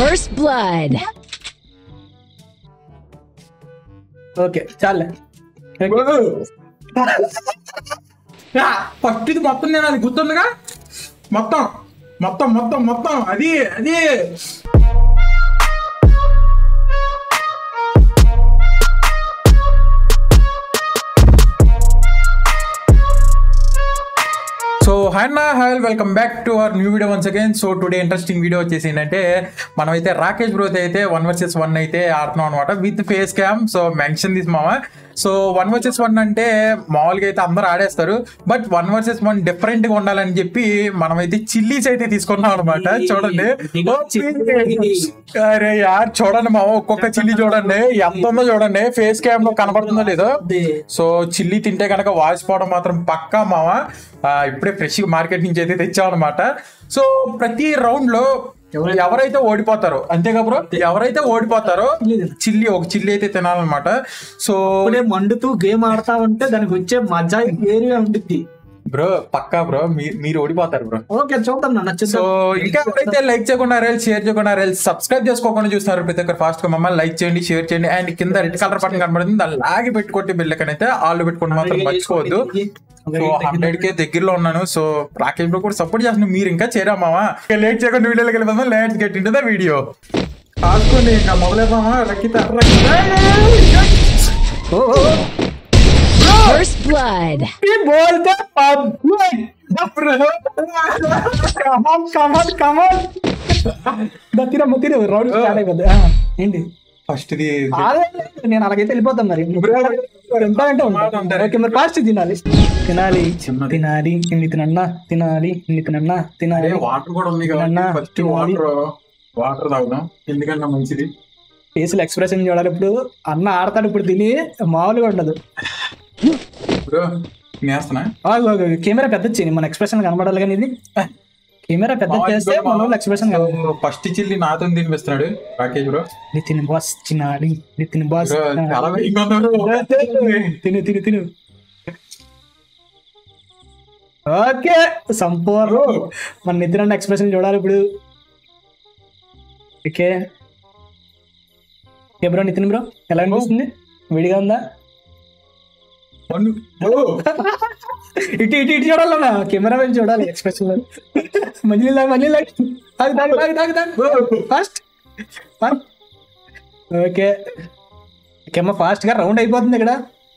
First blood. Okay చాలే first ఇది మొత్తం నేను అది గుర్తుందిగా మొత్తం మొత్తం మొత్తం మొత్తం అది అది సో హాయ్ నా hi welcome back to our new video once again so today interesting video వచ్చేసి ఏంటంటే మనమైతే రాకేష్ బ్రోత్ అయితే వన్ వర్సెస్ వన్ అయితే ఆడుతున్నాం అనమాట with face cam so mention this మామ సో వన్ వర్సెస్ వన్ అంటే మామూలుగా అయితే అందరూ ఆడేస్తారు but one versus one different గా ఉండాలని చెప్పి మనమైతే చిల్లీస్ అయితే తీసుకున్నాం అనమాట చూడండి అరే యార్ చూడండి మామ ఒక్కొక్క చిల్లీ చూడండి ఎంత ఉందో చూడండి ఫేస్ క్యామ్ లో కనబడుతుందో లేదో సో చిల్లీ తింటే కనుక వాసిపోవడం మాత్రం పక్కా మామ ఆ, ఇప్పుడే ఫ్రెష్ మార్కెట్ నుంచి అయితే తెచ్చామన్నమాట సో ప్రతి రౌండ్ లో ఎవరైతే ఓడిపోతారో అంతేగా బ్రో ఎవరైతే ఓడిపోతారో చిల్లీ ఒక చిల్లీ అయితే తినాలన్నమాట సో ఇప్పుడే మండుతూ గేమ్ ఆడతా ఉంటే దానికి వచ్చే మజా వేరుగా ఉంటుంది బ్రో పక్కా బ్రో మీ- మీరు ఓడిపోతారు బ్రో ఓకే చూద్దాం నా సో నచ్చింది ఇంకా ఎవరైతే లైక్ చేయకుండా రైల్ షేర్ చేయకుండా రైల్ సబ్స్క్రైబ్ చేసుకోకుండా చూస్తున్నారు ప్రతి ఒక్కరు ఫాస్ట్ గా మమ్మల్ని లైక్ చేయండి షేర్ చేయండి అండ్ కింద రెడ్ కలర్ బటన్ కనబడుతుంది దాన్ని లాగి పెట్టుకోండి బిల్లకన్ అయితే ఆళ్ళు పెట్టుకోండి మాత్రం మర్చిపోవద్దు సో హండ్రెడ్ కే దగ్గరలో ఉన్నాను సో రాకేష్ బ్రో కూడా సపోర్ట్ చేస్తున్నాను మీరు ఇంకా చేరామావా లేట్ చేయకుండా వీడియోలోకి వెళ్ళిపోదాం let get into the video కాసుకోండి ఇంకా మొదలేదామా రక్కిత First blood. బోల్తే కమాన్ కమాన్ కమాన్ తిన తిన రౌండ్ స్టార్ట్ అయిపోద్ది ఆ, ఏంటి ఫస్ట్ ఇది అదే, నేను అలాగైతే వెళ్ళిపోతాను మరి ఎంత అంటే ఉంటా. ఓకే మరి ఫాస్ట్ తినాలి తినాలి తినాలి ఇన్ని తినన్నా తినాలి ఇన్ని తినన్నా తినాలి వాటర్ కూడా ఉంది అన్నా, కాబట్టి ఫస్ట్ తినాలి. వాటర్ వాటర్ తాగుదాం ఎందుకన్నా మంచిది ఫేసులు ఎక్స్ప్రెషన్ చూడాలి ఇప్పుడు అన్న ఆడతాడు ఇప్పుడు తిని మామూలుగా ఉండదు బ్రో నేస్తున్నా ఆగు, ఆగు, ఆగు. కెమెరా పెద్ద చేయని మన ఎక్స్ప్రెషన్ కనబడాలి కానీ ఇది కెమెరా పెద్ద చేస్తే మన వాళ్ళు ఎక్స్ప్రెషన్ కనబడాలి ఫస్ట్ చిల్లి నాతో తినిపిస్తున్నాడు రాకేష్ బ్రో నితిన్ బాస్ తినాలి నితిన్ బాస్ బ్రో, చాలా వేగంగా ఉంది bro. తిను తిను తిను ఓకే సంపూర్ణ మన నిద్ర ఎక్స్ప్రెషన్ చూడాలి ఇప్పుడు ఓకే ఏ బ్రో నితిన్ బ్రో ఎలా అనిపిస్తుంది విడిగా ఉందా పన్ను. బ్రో, ఇటు ఇటు ఇటు చూడాలన్నా కెమెరా మీద చూడాలి ఎక్స్ప్రెషన్ మళ్ళీ లాగ్ మళ్ళీ లాగ్ తాగు తాగు తాగు తాగు తాగు ఫాస్ట్ ఓకే ఓకేమ్మా ఫాస్ట్ గా రౌండ్ అయిపోతుంది ఇక్కడ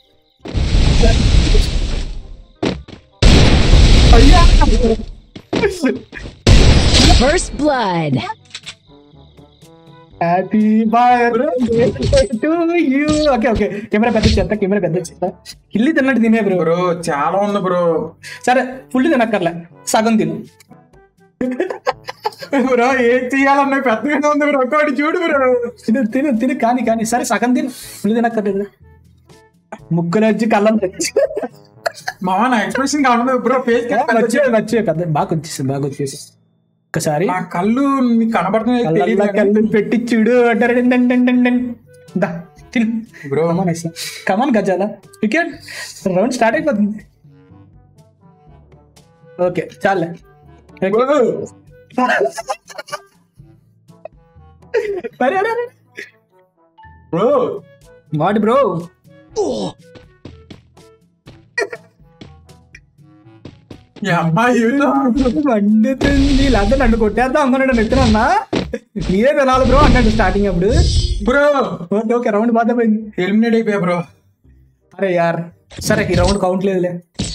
First blood. Happy birthday to you okay okay camera పెద్ద చేస్తా కెమెరా పెద్ద చేస్తా ఇల్లు తిన్నట్టు తినే బ్రో బ్రో చాలా ఉంది బ్రో సరే ఫుల్ తినక్కర్లే సగం తిను బ్రో ఏం చేయాలన్నా పెద్దగా ఉంది బ్రో ఒకటి చూడు బ్రో తిను తిను తిను కానీ కానీ సరే సగం తిను ఫుల్ తినక్కర్లేదు ముగ్గురు వచ్చి కళ్ళం తెచ్చి మా నా ఎక్స్ప్రెషన్ కావాలి బ్రో ఫేస్ వచ్చే వచ్చే పెద్ద బాగా వచ్చేసి బాగా వచ్చేసి ఒకసారి నా కళ్ళు మీకు కనబడుతున్నాయి కళ్ళల్లో తెలియదు కళ్ళు పెట్టి చూడు అంటారు done done done done done. దా తిను బ్రో కమాన్ ఐసా కమాన్ గజాల వికెట్ రౌండ్ స్టార్ట్ అయిపోతుంది ఓకే చాలే బ్రో అరే అరే అరే బ్రో వాడు బ్రో ఈ అమ్మాయి ఏంటో? మండుతుంది లేకపోతే నన్ను కొట్టేద్దాం అనుకున్నాడు నెత్తినన్నా మీరే తినాలి బ్రో అన్నాడు స్టార్టింగ్ అప్పుడు బ్రో ఓకే ఓకే రౌండ్ బాధ పోయింది ఎలిమినేట్ అయిపోయా బ్రో అరే యార్ సరే ఈ రౌండ్ కౌంట్ లేదులే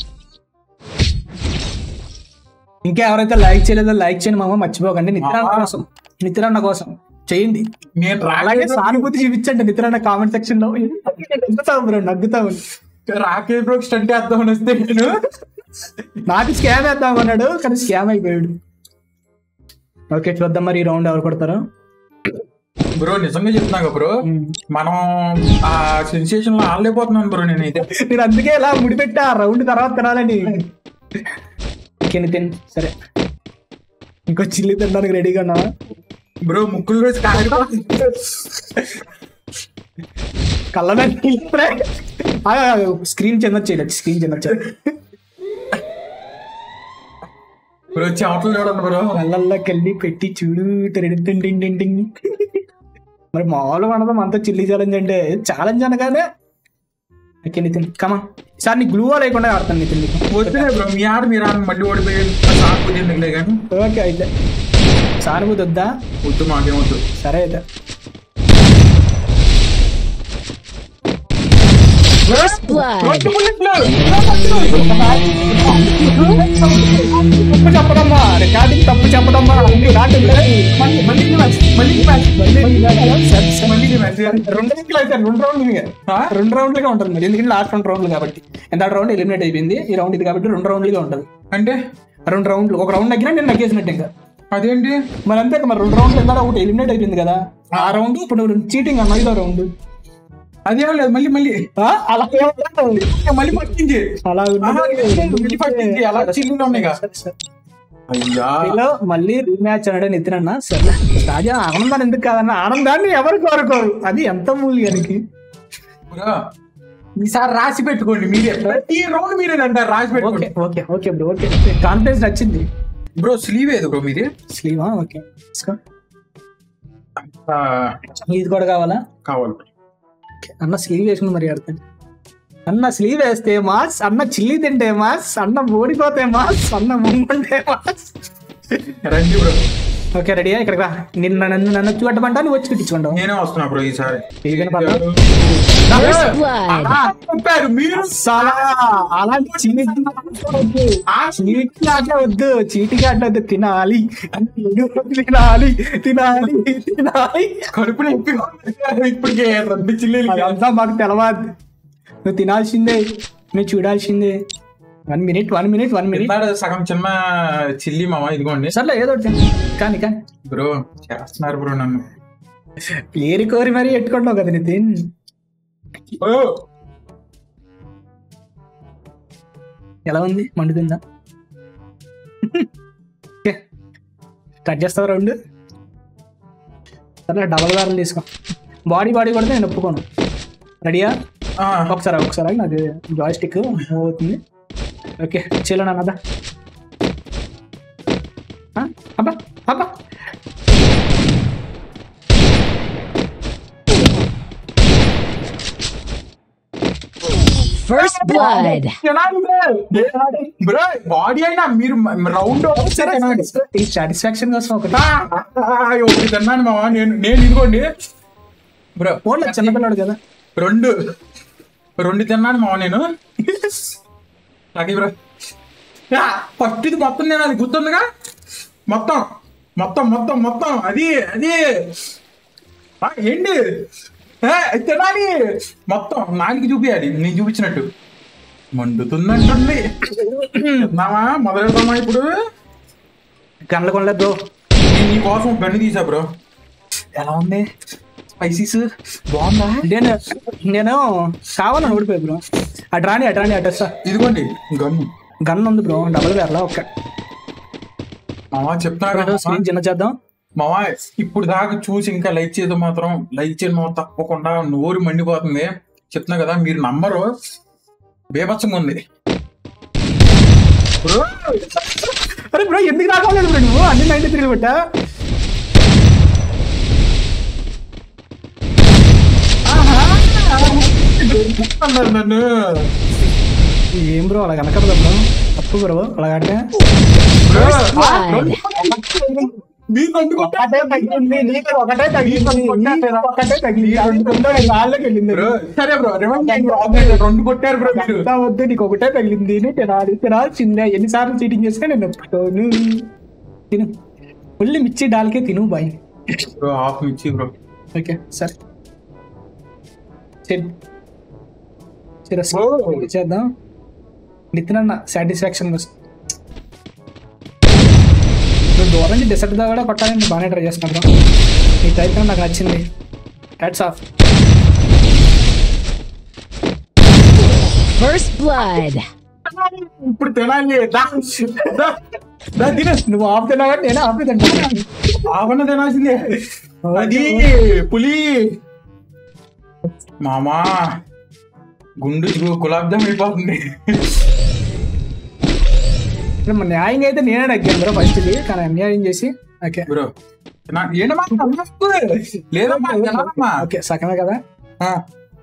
ఇంకా ఎవరైతే లైక్ చేయలేదో లైక్ చేయండి మామ మర్చిపోకండి నిత్యాన్న కోసం నిత్యాన్న కోసం చేయండి నేను అలాగే రాకేష్ సానుభూతి చూపించండి నిత్యాన్న కామెంట్ సెక్షన్ లో నగ్గుతావు బ్రో నగ్గుతావు రాకేష్ బ్రో స్టంట్ వేద్దామని వస్తే నేను నాకు స్కామ్ వేద్దాం అన్నాడు కానీ స్కామ్ అయిపోయాడు ఓకే చూద్దాం మరి ఈ రౌండ్ ఎవరు కొడతారు బ్రో నిజంగా చెప్తున్నా బ్రో మనం ఆ సెన్సేషన్ లో ఆడలేకపోతున్నాను బ్రో నేనైతే నేను అందుకే ఇలా ముడిపెట్టా రౌండ్ తర్వాత తినాలని ఓకే నితిన్ సరే ఇంకో చిల్లి తినడానికి రెడీగా ఉన్నావా బ్రో ముక్కులు వేసి కాలిపోతుంది కళ్ళ స్క్రీన్ చెందొచ్చు చేయలేదు స్క్రీన్ చెందొచ్చు బ్రో చెమటలు చూడండి బ్రో కళ్ళల్లోకి వెళ్ళి పెట్టి చూడు టిరిడి టింగ్ టింగ్ టింగ్ టింగ్. మరి మామూలుగా అనడం అంత చిల్లీ ఛాలెంజ్ అంటే ఛాలెంజ్ అనగానే ఓకే నితిన్ కమా సార్ నీ గ్లూ లేకుండా ఆడతాను నితిన్ నీకు వద్దులే బ్రో మీ ఆడ మీరు ఆడ మళ్ళీ ఓడిపోయి సాకు ఎందుకులే కానీ ఓకే అయితే సానుభూతి వద్దా వద్దు మాకేం వద్దు సరే అయితే First blood. తప్పు చెప్పదమ్మా రికార్డింగ్ తప్పు చెప్పదమ్మా అందుకు రాకుండా మళ్ళీ మళ్ళీ ఈ match, మళ్ళీ ఈ match, సరే, సరే. మళ్ళీ ఈ match. రెండు రౌండ్లు అయితే రెండు రౌండ్లుగా ఆ? రెండు రౌండ్లుగా ఉంటుంది మరి ఎందుకంటే లాస్ట్ రెండు రౌండ్లు కాబట్టి ఎంత రౌండ్ ఎలిమినేట్ అయిపోయింది ఈ రౌండ్ ఇది కాబట్టి రెండు రౌండ్లుగా ఉంటుంది అంటే రెండు రౌండ్లు ఒక రౌండ్ తగ్గినా నేను నగ్గేసినట్టు ఇంకా అదేంటి మరి అంతే కదా, మరి రెండు రౌండ్లు ఎంత ఒకటి ఎలిమినేట్ అయిపోయింది కదా ఆ రౌండ్ ఇప్పుడు చీటింగ్ అన్న ఐదో రౌండ్ అదేం లేదు మళ్ళీ మళ్ళీ అలా ఏముండదు. మళ్ళీ పట్టింది అలా ఆహా, ఉండదు. మళ్ళీ పట్టింది అలా చిల్లులు ఉన్నాయిగా సరే, సరే. అయ్యా ఇలా మళ్ళీ రీమ్యాచ్ అనడే నితిన్ అన్న సరే రాజా ఆనందాన్ని ఎందుకు కాదన్న ఆనందాన్ని ఎవరు కోరుకోరు అది ఎంత మూల్యానికి బ్రో ఈసారి రాసి పెట్టుకోండి మీరే ప్రతి రౌండ్ మీరే అంటారు రాసి ఓకే పెట్టుకోండి okay okay bro okay confidence నచ్చింది బ్రో స్లీవ్ ఏది బ్రో మీది స్లీవా ఓకే తీసుకో. ఆ, ఇది కూడా కావాలా కావాలి అన్న స్లీవ్ వేసుకుని మరి ఆడతాను అన్న స్లీవ్ వేస్తే మాస్ అన్న చిల్లి తింటే మాస్ అన్న ఓడిపోతే మాస్ అన్న ముంగుంటే మాస్ రండి బ్రో ఓకే రెడీయా ఇక్కడికి రా నిన్న నన్ను నన్ను వచ్చి కట్టమంటా నువ్వు వచ్చి కట్టించుకుంటావు నేనే వస్తున్నా బ్రో ఈసారి ఇదిగోనా పద. First blood. చెప్పారు మీరు చాలా అలాంటి చీటి వద్దు చీటి ఆట వద్దు చీటికి ఆట వద్దు తినాలి తినాలి తినాలి తినాలి కడుపు నొప్పి ఇప్పటికే రద్దు చిల్లేలు అదంతా మాకు తెలవదు నువ్వు తినాల్సిందే నువ్వు చూడాల్సిందే one minute one minute one minute తిన్నాడు సగం చిన్న చిల్లి మామ ఇదిగోండి సర్లే ఏదో ఒకటి తిను. కానీ కానీ బ్రో చేస్తున్నారు బ్రో నన్ను ఏరి కోరి మరీ ఎట్టుకుంటావు కదా నితిన్ ఓ ఎలా ఉంది మండుతుందా ఓకే. కట్ చేస్తావు రెండు సరే డబల్ దారులు తీసుకో బాడీ బాడీ కొడితే నేను ఒప్పుకోను రెడీయా ఆ, ఒకసారి ఒకసారి నాకు జాయ్ స్టిక్ అవుతుంది ఓకే చలో నాన్నదా అబ్బా అబ్బా First blood. తినాలి బ్రో. బ్రో బాడీ అయినా మీరు రౌండ్ తినాలి ఈ సాటిస్ఫాక్షన్ కోసం ఒకటి ఆ, ఆ, ఒకటి తిన్నాను మామ నేను నేను ఇదిగోండి బ్రో ఫోన్లో చిన్నపిల్లాడు కదా రెండు రెండు తిన్నాను మామ నేను నాకు బ్రో ఫస్ట్ ఇది మొత్తం తినాలి గుర్తుందిగా మొత్తం మొత్తం మొత్తం మొత్తం అది అది ఆ, ఏంటి ఏ, తినాలి మొత్తం నాలుగు చూపించాలి నేను చూపించినట్టు మండుతుందంటుంది తిన్నావా మొదలెడదామా ఇప్పుడు గంటల కొనలే బ్రో నేను నీ కోసం గన్ను తీసా బ్రో ఎలా ఉంది స్పైసీస్ బాగుందా నేను నేను కావాలని ఓడిపోయి బ్రో అటు రాని అటు రాని అటు వస్తా ఇదిగోండి గన్ను గన్ ఉంది బ్రో డబల్ వేరలా ఒక్క మామా చెప్తున్నా కదా స్క్రీన్ చిన్న చేద్దాం మామా ఇప్పుడు దాకా చూసి ఇంకా లైక్ చేయడం మాత్రం లైక్ చేయడం మాత్రం తప్పకుండా నోరు మండిపోతుంది చెప్తున్నా కదా మీరు నమ్మరు బేభత్సంగా ఉంది బ్రో అరే బ్రో ఎందుకు రాకలేదు బ్రో నువ్వు అన్ని నైన్టీ త్రీ పెట్టా అన్నారు నన్ను ఏం బ్రో అలా కనకదా బ్రో తప్పు బ్రో అలాగంటే First blood. మీరు నన్ను కొట్టారు. ఒకటే తగిలింది నీకు ఒకటే తగిలింది నీకు ఒకటే తగిలింది అనుకుంటా వాళ్ళకి వెళ్ళింది బ్రో సరే బ్రో రివంజ్ రెండు కొట్టారు బ్రో మీరు అంతా వద్దు నీకు ఒకటే తగిలింది నువ్వు తినాలి తినాల్సిందే ఎన్నిసార్లు చీటింగ్ చేస్తే నేను ఒప్పుకోను తిను ఫుల్ మిర్చి డాల్కే తిను బాయ్ బ్రో హాఫ్ మిర్చి బ్రో ఓకే సరే సరే సరే ఓ. సరే చేద్దాం నితిన్ అన్న సాటిస్ఫాక్షన్ కోసం నువ్వు దూరం నుంచి డిసెట్ దా కూడా కొట్టాలని బాగానే ట్రై చేస్తున్నావు bro. నీ ప్రయత్నం నాకు నచ్చింది హ్యాట్స్ ఆఫ్ First blood. ఇప్పుడు తినాలి దా, దా, దా తిను. నువ్వు ఆఫ్ తిన్నావు కాబట్టి నేను ఆఫ్ తింటాను ఆవన్న తినాల్సిందే అది పులి మామా గుండు గు- గులాబ్ జామ్ అయిపోతుంది ఇప్పుడు మన న్యాయంగా అయితే నేనే నగ్గాను బ్రో ఫస్ట్ కానీ అన్యాయం చేసి ఓకే బ్రో నా- ఏంటమ్మా నవ్వు? లేదమ్మా ఎలాగమ్మా? ఓకే సగమే కదా ఆ.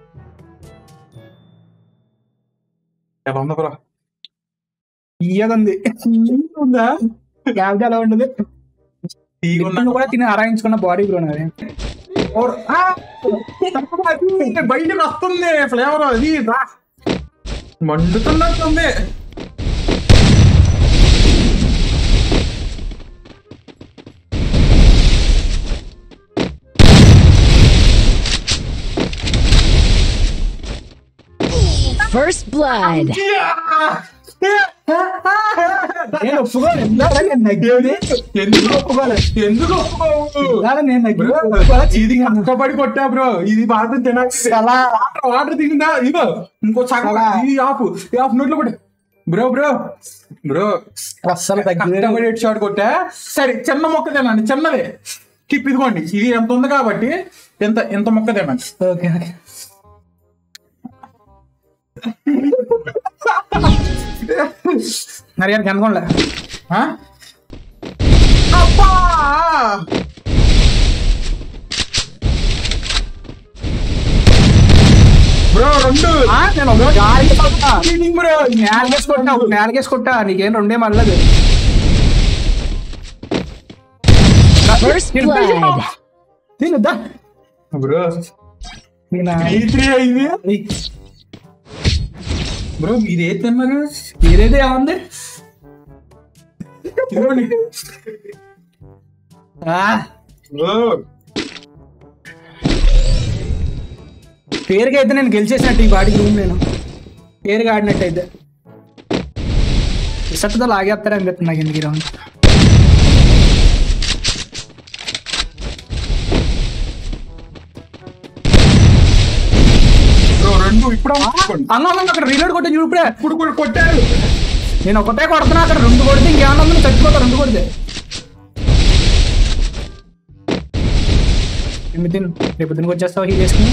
ఎలా ఉందా బ్రో ఇయ్యగా ఉంది ఉందా క్యాబ్ ఎలా ఉండదు తీగున్నా ఇప్పుడు కూడా తిని ఆరాయించుకున్న బాడీ బ్రో నాది ఓర్- ఆ! అది బయటకు వస్తుంది ఫ్లేవర్ అది రా మండుతున్నట్టుంది First blood. నేను ఒప్పుకోను ఇందాక నేను నగ్గేది ఎందుకు ఒప్పుకోలేదు ఎందుకు ఒప్పుకోవు ఇందాక నేను బ్రో, నగ్గేది ఇది కష్టపడి కొట్టా బ్రో ఇది బాగా తినాలి అలా వాటర్ వాటర్ దిగిందా ఇగో ఇంకో సగం అలా. ఇది ఆపు ఈ ఆఫ్ నోట్లో పడి బ్రో బ్రో బ్రో అస్సలు తగ్గలేదు కష్టపడి హెడ్ షాట్ కొట్టా సరే చిన్న మొక్క తినండి చిన్నదే కిప్ ఇదిగోండి ఇది ఎంత ఉంది కాబట్టి ఎంత ఎంత మొక్క తినండి ఓకే ఓకే మరి గారికి అనుకోలే ఆ? అబ్బా బ్రో రెండు నేను ఒక గాలికి కొట్టా. Cheating బ్రో నేలకేసి కొట్టా ఒక నేలకేసి కొట్టా నీకేం రెండే మళ్ళదు First blood. తినుద్దా బ్రో నేను త్రీ త్రీ అయింది బ్రో ఇది ఏ తిన్నారు ఏదైతే ఏముంది ఇదిగోండి ఆ, బ్రో పేరుకి అయితే నేను గెలిచేసినట్టు ఈ బాడీకి రూమ్ నేను పేరుగా ఆడినట్టయితే ఇసట్టుతో లాగేస్తారు అనిపిస్తుంది నాకు ఎందుకు ఈ రౌండ్ బ్రో రెండు ఇప్పుడు ఆపుకోండి. అన్న అన్న అక్కడ రీలోడ్ కొట్టే చూడు ఇప్పుడే ఇప్పుడు కూడా కొట్టారు నేను ఒకటే కొడుతున్నా అక్కడ రెండు కొడితే ఇంకేమన్నా ఉందో చచ్చిపోతా రెండు కొడితే ఎనిమిది తిను రేపు తినకు వచ్చేస్తావు హీ చేసుకుని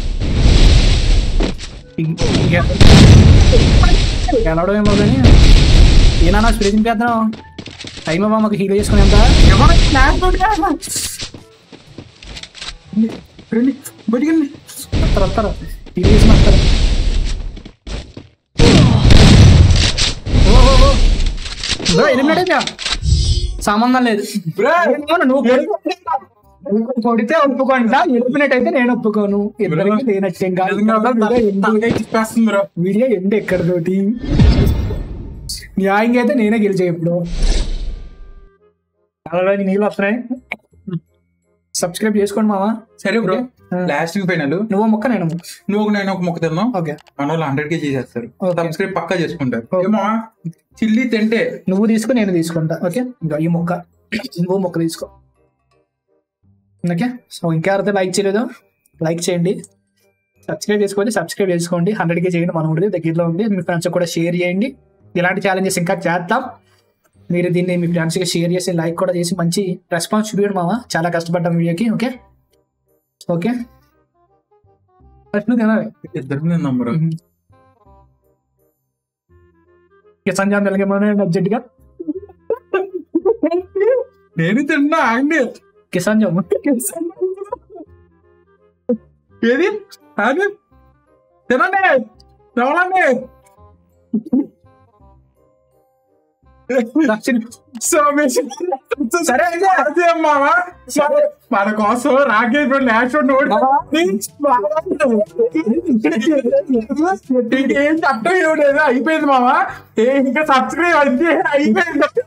గెలవడం ఏమో కానీ ఏనా స్ప్రే దింపేద్దాం టైం అవ్వ మాకు హీల్ చేసుకుని ఎంత ఎవరు స్నాప్ కొట్టారు? రండి బయటికి రండి. వస్తారు వస్తారు హీల్ చేసుకుని వస్తారు ఓ, ఓ, ఓ. బ్రో ఎలిమినేట్ అయిపోయా సంబంధం లేదు బ్రో, ఏమన్నా నువ్వు కొడితే- కొడితే ఒప్పుకుంటా ఎలిమినేట్ అయితే నేను ఒప్పుకోను ఇద్దరికి లేనట్టు ఇంకా నిజంగా బ్రో, తల- తలకాయ తిప్పేస్తుంది బ్రో వీడియో ఎండ్ ఎక్కడతోటి న్యాయంగా అయితే నేనే గెలిచా ఇప్పుడు అలా నీళ్ళు వస్తున్నాయి సబ్స్క్రైబ్ చేసుకోండి మావా సరే బ్రో ఆ. లాస్టింగ్ ఫైనల్ నువ్వు మొక్క నేను మొక్క నువ్వు ఒక నేను ఒక మొక్క తిందాం ఓకే మన వాళ్ళు హండ్రెడ్ కే చేసేస్తారు Okay. సబ్స్క్రైబ్ పక్కా చేసుకుంటారు Okay. ఏమో చిల్లి తింటే నువ్వు తీసుకో నేను తీసుకుంటా ఓకే ఇంకా ఈ మొక్క నువ్వు మొక్క తీసుకో ఓకే సో ఇంకెవరైతే లైక్ చేయలేదో లైక్ చేయండి సబ్స్క్రైబ్ చేసుకోండి సబ్స్క్రైబ్ చేసుకోండి హండ్రెడ్ కే చేయండి మన ఊరిది దగ్గరలో ఉంది మీ ఫ్రెండ్స్ కూడా షేర్ చేయండి ఇలాంటి ఛాలెంజెస్ ఇంకా చేద్దాం మీరు దీన్ని మీ ఫ్రెండ్స్కి షేర్ చేసి లైక్ కూడా చేసి మంచి రెస్పాన్స్ చూపించండి మామ చాలా కష్టపడ్డాం వీడియోకి ఓకే ఓకే ఫస్ట్ నువ్వు తినాలి ఇద్దరు తిందాం బ్రో కిసాన్ జామ్ తెలంగాణ అర్జెంట్గా నేను తిన్నా అండి కిసాన్ జామ్ ఏది అది తినండి తినాలండి సరే అయితే అదే మావా సరే మన కోసం రాకేష్ బ్రో లాస్ట్ ఇంకేం చట్టం ఏం లేదు అయిపోయింది మావా ఏ ఇంకా సబ్స్క్రైబ్ అంతే అయిపోయింది